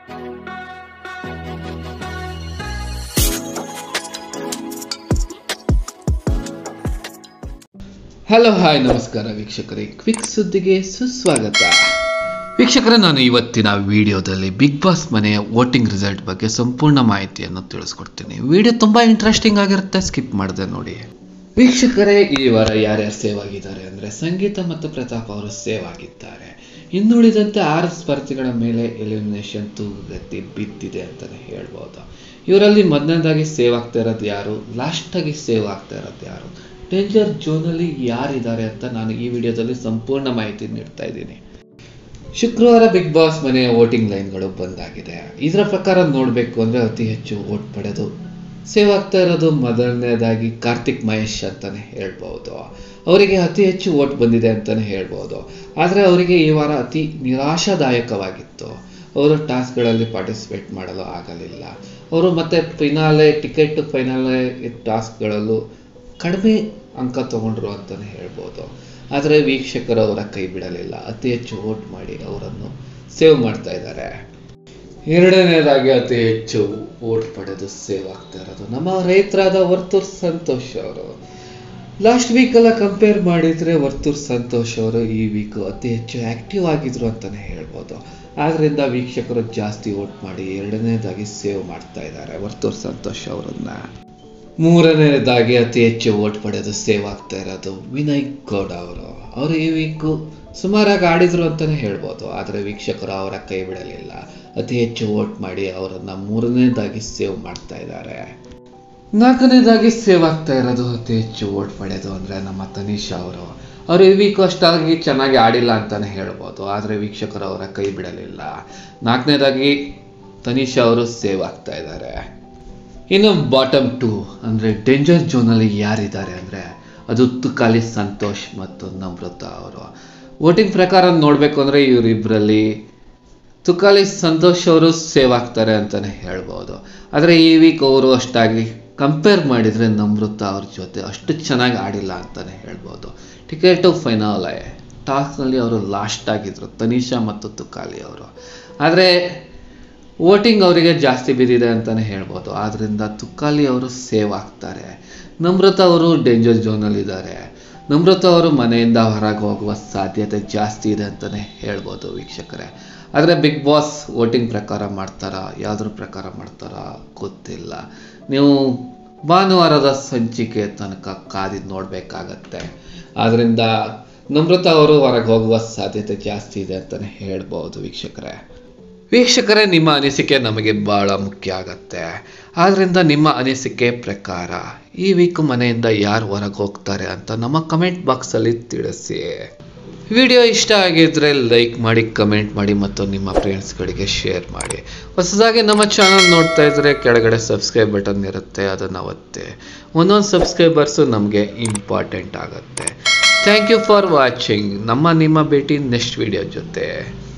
hello hi ನಮಸ್ಕಾರ ವೀಕ್ಷಕರೇ quick ಸುದ್ದಿಗೆ ಸುಸ್ವಾಗತ ವೀಕ್ಷಕರೇ ನಾನು ಇವತ್ತಿನ ವಿಡಿಯೋದಲ್ಲಿ ಬಿಗ್ ಬಾಸ್ ಮನೆಯ ವೋಟಿಂಗ್ ರಿಸಲ್ಟ್ ಬಗ್ಗೆ ಸಂಪೂರ್ಣ ಮಾಹಿತಿಯನ್ನು ತಿಳಿಸ್ಕೊಡ್ತೀನಿ ವಿಡಿಯೋ ತುಂಬಾ ಇಂಟ್ರೆಸ್ಟಿಂಗ್ ಆಗಿರುತ್ತೆ ಸ್ಕಿಪ್ ಮಾಡದೆ ನೋಡಿ ವೀಕ್ಷಕರೇ ಈ ವಾರ ಯಾರ್ಯಾರು ಸೇವ್ ಆಗಿದ್ದಾರೆ ಅಂದರೆ ಸಂಗೀತ ಮತ್ತು ಪ್ರತಾಪ್ ಅವರು ಸೇವ್ ಆಗಿದ್ದಾರೆ ಇನ್ನುಳಿದಂತೆ ಆರು ಸ್ಪರ್ಧಿಗಳ ಮೇಲೆ ಎಲಿಮಿನೇಷನ್ ತೂಗುಗತ್ತಿ ಬಿದ್ದಿದೆ ಅಂತಲೇ ಹೇಳ್ಬೋದು ಇವರಲ್ಲಿ ಮೊದಲನೇದಾಗಿ ಸೇವ್ ಆಗ್ತಾ ಇರೋದು ಯಾರು ಲಾಸ್ಟಾಗಿ ಸೇವ್ ಆಗ್ತಾ ಇರೋದು ಯಾರು ಡೇಂಜರ್ ಝೋನಲ್ಲಿ ಯಾರಿದ್ದಾರೆ ಅಂತ ನಾನು ಈ ವಿಡಿಯೋದಲ್ಲಿ ಸಂಪೂರ್ಣ ಮಾಹಿತಿ ನೀಡ್ತಾ ಇದ್ದೀನಿ ಶುಕ್ರವಾರ ಬಿಗ್ ಬಾಸ್ ಮನೆಯ ವೋಟಿಂಗ್ ಲೈನ್ಗಳು ಬಂದಾಗಿದೆ ಇದರ ಪ್ರಕಾರ ನೋಡಬೇಕು ಅಂದರೆ ಅತಿ ಹೆಚ್ಚು ವೋಟ್ ಪಡೆದು ಸೇವ್ ಆಗ್ತಾ ಇರೋದು ಮೊದಲನೇದಾಗಿ ಕಾರ್ತಿಕ್ ಮಹೇಶ್ ಅಂತಾನೆ ಹೇಳ್ಬೋದು ಅವರಿಗೆ ಅತಿ ಹೆಚ್ಚು ವೋಟ್ ಬಂದಿದೆ ಅಂತಾನೆ ಹೇಳ್ಬೋದು ಆದರೆ ಅವರಿಗೆ ಈ ವಾರ ಅತಿ ನಿರಾಶಾದಾಯಕವಾಗಿತ್ತು ಅವರು ಟಾಸ್ಕ್ಗಳಲ್ಲಿ ಪಾರ್ಟಿಸಿಪೇಟ್ ಮಾಡಲು ಆಗಲಿಲ್ಲ ಅವರು ಮತ್ತೆ ಫೈನಾಲೆ ಟಿಕೆಟ್ ಫೈನಾಲೆ ಟಾಸ್ಕ್ಗಳಲ್ಲೂ ಕಡಿಮೆ ಅಂಕ ತಗೊಂಡ್ರು ಅಂತಲೇ ಹೇಳ್ಬೋದು ಆದರೆ ವೀಕ್ಷಕರು ಅವರ ಕೈ ಬಿಡಲಿಲ್ಲ ಅತಿ ಹೆಚ್ಚು ವೋಟ್ ಮಾಡಿ ಅವರನ್ನು ಸೇವ್ ಮಾಡ್ತಾ ಇದ್ದಾರೆ ಎರಡನೇದಾಗಿ ಅತಿ ಹೆಚ್ಚು ವೋಟ್ ಪಡೆದು ಸೇವ್ ಆಗ್ತಾ ಇರೋದು ನಮ್ಮ ರೈತರಾದ ವರ್ತೂರ್ ಸಂತೋಷ್ ಅವರು ಲಾಸ್ಟ್ ವೀಕೆಲ್ಲ ಕಂಪೇರ್ ಮಾಡಿದರೆ ವರ್ತೂರ್ ಸಂತೋಷ್ ಅವರು ಈ ವೀಕ್ ಅತಿ ಹೆಚ್ಚು ಆಕ್ಟಿವ್ ಆಗಿದ್ರು ಅಂತಲೇ ಹೇಳ್ಬೋದು ಆದ್ರಿಂದ ವೀಕ್ಷಕರು ಜಾಸ್ತಿ ವೋಟ್ ಮಾಡಿ ಎರಡನೇದಾಗಿ ಸೇವ್ ಮಾಡ್ತಾ ಇದ್ದಾರೆ ವರ್ತೂರ್ ಸಂತೋಷ್ ಅವರನ್ನ ಮೂರನೇದಾಗಿ ಅತಿ ಹೆಚ್ಚು ವೋಟ್ ಪಡೆದು ಸೇವ್ ಆಗ್ತಾ ಇರೋದು ವಿನಯ್ ಗೌಡ ಅವರು ಅವರು ಈ ವೀಕು ಸುಮಾರಾಗಿ ಆಡಿದ್ರು ಅಂತಲೇ ಹೇಳ್ಬೋದು ಆದರೆ ವೀಕ್ಷಕರು ಅವರ ಕೈ ಬಿಡಲಿಲ್ಲ ಅತಿ ಹೆಚ್ಚು ವೋಟ್ ಮಾಡಿ ಅವರನ್ನು ಮೂರನೇದಾಗಿ ಸೇವ್ ಮಾಡ್ತಾ ಇದ್ದಾರೆ ನಾಲ್ಕನೇದಾಗಿ ಸೇವ್ ಆಗ್ತಾ ಇರೋದು ಅತಿ ಹೆಚ್ಚು ವೋಟ್ ಪಡೆದು ಅಂದರೆ ನಮ್ಮ ತನೀಶಾ ಅವರು ಅವರು ಈ ವೀಕ್ ಅಷ್ಟಾಗಿ ಚೆನ್ನಾಗಿ ಆಡಿಲ್ಲ ಅಂತಲೇ ಹೇಳ್ಬೋದು ಆದರೆ ವೀಕ್ಷಕರು ಅವರ ಕೈ ಬಿಡಲಿಲ್ಲ ನಾಲ್ಕನೇದಾಗಿ ತನೀಶಾ ಅವರು ಸೇವ್ ಆಗ್ತಾ ಇದ್ದಾರೆ ಇನ್ನು ಬಾಟಮ್ ಟು ಅಂದರೆ ಡೇಂಜರ್ ಝೋನಲ್ಲಿ ಯಾರಿದ್ದಾರೆ ಅಂದರೆ ಅದು ತುಕಾಲಿ ಸಂತೋಷ್ ಮತ್ತು ನಮ್ರತ ಅವರು ವೋಟಿಂಗ್ ಪ್ರಕಾರ ನೋಡಬೇಕು ಅಂದರೆ ಇವರಿಬ್ಬರಲ್ಲಿ ತುಕಾಲಿ ಸಂತೋಷ್ ಅವರು ಸೇವ್ ಆಗ್ತಾರೆ ಅಂತಲೇ ಹೇಳ್ಬೋದು ಆದರೆ ಈ ವೀಕ್ ಅವರು ಅಷ್ಟಾಗಿ ಕಂಪೇರ್ ಮಾಡಿದರೆ ನಮ್ರತ ಅವ್ರ ಜೊತೆ ಅಷ್ಟು ಚೆನ್ನಾಗಿ ಆಡಿಲ್ಲ ಅಂತಲೇ ಹೇಳ್ಬೋದು ಟಿಕೆಟು ಫೈನಲ್ ಟಾಸ್ಕ್ನಲ್ಲಿ ಅವರು ಲಾಸ್ಟ್ ಆಗಿದ್ರು ತನಿಷಾ ಮತ್ತು ತುಕಾಲಿ ಅವರು ಆದರೆ ವೋಟಿಂಗ್ ಅವರಿಗೆ ಜಾಸ್ತಿ ಬಿದ್ದಿದೆ ಅಂತಲೇ ಹೇಳ್ಬೋದು ಆದ್ದರಿಂದ ತುಕಾಲಿ ಅವರು ಸೇವ್ ಆಗ್ತಾರೆ ನಮ್ರತ ಅವರು ಡೇಂಜರ್ ಝೋನಲ್ಲಿದ್ದಾರೆ ನಮ್ರತ ಅವರು ಮನೆಯಿಂದ ಹೊರಗೆ ಹೋಗುವ ಸಾಧ್ಯತೆ ಜಾಸ್ತಿ ಇದೆ ಅಂತಲೇ ಹೇಳ್ಬೋದು ವೀಕ್ಷಕರೇ ಆದರೆ ಬಿಗ್ ಬಾಸ್ ವೋಟಿಂಗ್ ಪ್ರಕಾರ ಮಾಡ್ತಾರಾ ಯಾವುದ್ರ ಪ್ರಕಾರ ಮಾಡ್ತಾರಾ ಗೊತ್ತಿಲ್ಲ ನೀವು ಭಾನುವಾರದ ಸಂಚಿಕೆ ತನಕ ಕಾದಿದ್ದು ನೋಡಬೇಕಾಗತ್ತೆ ಆದ್ದರಿಂದ ನಮ್ರತ ಅವರು ಹೊರಗೆ ಹೋಗುವ ಸಾಧ್ಯತೆ ಜಾಸ್ತಿ ಇದೆ ಅಂತಲೇ ಹೇಳ್ಬೋದು ವೀಕ್ಷಕರೇ ವೀಕ್ಷಕರೇ ನಿಮ್ಮ ಅನಿಸಿಕೆ ನಮಗೆ ಬಹಳ ಮುಖ್ಯ ಆಗತ್ತೆ ಆದ್ದರಿಂದ ನಿಮ್ಮ ಅನಿಸಿಕೆ ಪ್ರಕಾರ ಈ ವೀಕ್ ಮನೆಯಿಂದ ಯಾರು ಹೊರಗೆ ಹೋಗ್ತಾರೆ ಅಂತ ನಮ್ಮ ಕಮೆಂಟ್ ಬಾಕ್ಸಲ್ಲಿ ತಿಳಿಸಿ ವಿಡಿಯೋ ಇಷ್ಟ ಆಗಿದ್ರೆ ಲೈಕ್ ಮಾಡಿ ಕಮೆಂಟ್ ಮಾಡಿ ಮತ್ತು ನಿಮ್ಮ ಫ್ರೆಂಡ್ಸ್ಗಳಿಗೆ ಶೇರ್ ಮಾಡಿ ಹೊಸದಾಗಿ ನಮ್ಮ ಚಾನಲ್ ನೋಡ್ತಾ ಇದ್ರೆ ಕೆಳಗಡೆ ಸಬ್ಸ್ಕ್ರೈಬ್ ಬಟನ್ ಇರುತ್ತೆ ಅದನ್ನು ಒತ್ತೆ ಒಂದೊಂದು ಸಬ್ಸ್ಕ್ರೈಬರ್ಸು ನಮಗೆ ಇಂಪಾರ್ಟೆಂಟ್ ಆಗುತ್ತೆ ಥ್ಯಾಂಕ್ ಯು ಫಾರ್ ವಾಚಿಂಗ್ ನಮ್ಮ ನಿಮ್ಮ ಭೇಟಿ ನೆಕ್ಸ್ಟ್ ವಿಡಿಯೋ ಜೊತೆ